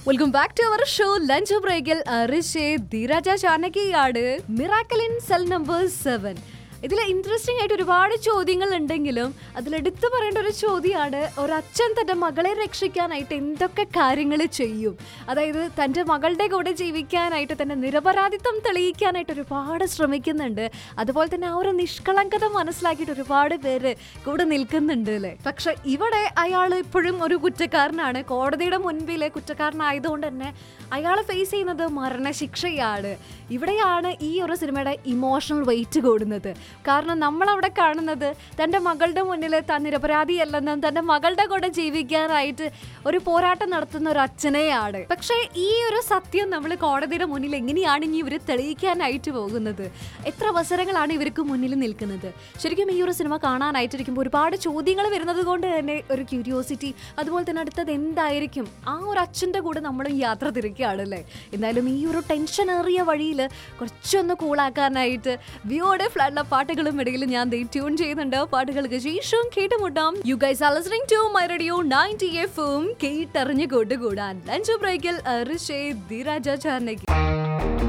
welcome back to our show lunch ബ്രേക്കിൽ ഋഷേ ധീരാജ ചാനകിയാണ് miracle in cell number seven ഇതിൽ ഇൻട്രസ്റ്റിംഗ് ആയിട്ട് ഒരുപാട് ചോദ്യങ്ങൾ ഉണ്ടെങ്കിലും അതിലെടുത്തു പറയേണ്ട ഒരു ചോദ്യമാണ് ഒരച്ഛൻ തൻ്റെ മകളെ രക്ഷിക്കാനായിട്ട് എന്തൊക്കെ കാര്യങ്ങൾ ചെയ്യും അതായത് തൻ്റെ മകളുടെ കൂടെ ജീവിക്കാനായിട്ട് തൻ്റെ നിരപരാധിത്വം തെളിയിക്കാനായിട്ട് ഒരുപാട് ശ്രമിക്കുന്നുണ്ട് അതുപോലെ തന്നെ ആ ഒരു നിഷ്കളങ്കത മനസ്സിലാക്കിയിട്ട് ഒരുപാട് പേര് കൂടെ നിൽക്കുന്നുണ്ട് അല്ലേ പക്ഷെ ഇവിടെ അയാൾ ഇപ്പോഴും ഒരു കുറ്റക്കാരനാണ് കോടതിയുടെ മുൻപിൽ കുറ്റക്കാരനായതുകൊണ്ട് തന്നെ അയാൾ ഫേസ് ചെയ്യുന്നത് മരണശിക്ഷയാണ് ഇവിടെയാണ് ഈ ഒരു സിനിമയുടെ ഇമോഷണൽ വെയിറ്റ് കൂടുന്നത് കാരണം നമ്മൾ അവിടെ കാണുന്നത് തൻ്റെ മകളുടെ മുന്നിൽ താൻ നിരപരാധിയല്ലെന്നും തൻ്റെ മകളുടെ കൂടെ ജീവിക്കാനായിട്ട് ഒരു പോരാട്ടം നടത്തുന്ന ഒരു അച്ഛനെയാണ് പക്ഷേ ഈ ഒരു സത്യം നമ്മൾ കോടതിയുടെ മുന്നിൽ എങ്ങനെയാണ് ഇനി ഇവർ തെളിയിക്കാനായിട്ട് പോകുന്നത് എത്ര അവസരങ്ങളാണ് ഇവർക്ക് മുന്നിൽ നിൽക്കുന്നത് ശരിക്കും ഈ ഒരു സിനിമ കാണാനായിട്ടിരിക്കുമ്പോൾ ഒരുപാട് ചോദ്യങ്ങൾ വരുന്നത് കൊണ്ട് തന്നെ ഒരു ക്യൂരിയോസിറ്റി അതുപോലെ തന്നെ അടുത്തത് എന്തായിരിക്കും ആ ഒരു അച്ഛൻ്റെ കൂടെ നമ്മൾ യാത്ര തിരിക്കുകയാണല്ലേ എന്തായാലും ഈ ഒരു ടെൻഷൻ ഏറിയ വഴിയിൽ കുറച്ചൊന്ന് കൂളാക്കാനായിട്ട് വിയോടെ ഫ്ലഡുള്ള പാട്ടുകളും ഇടയിൽ ഞാൻ ദേ ട്യൂൺ ചെയ്യുന്നുണ്ട് പാട്ടുകൾക്ക് ശേഷവും കേട്ടുമുട്ടാം you guys are listening to my radio 90 എഫും കേട്ടറിഞ്ഞു കൊണ്ടുകൂടാൻ ലഞ്ച് ബ്രേക്കിൽ ഋഷേ ധീരാജ ചാർണകി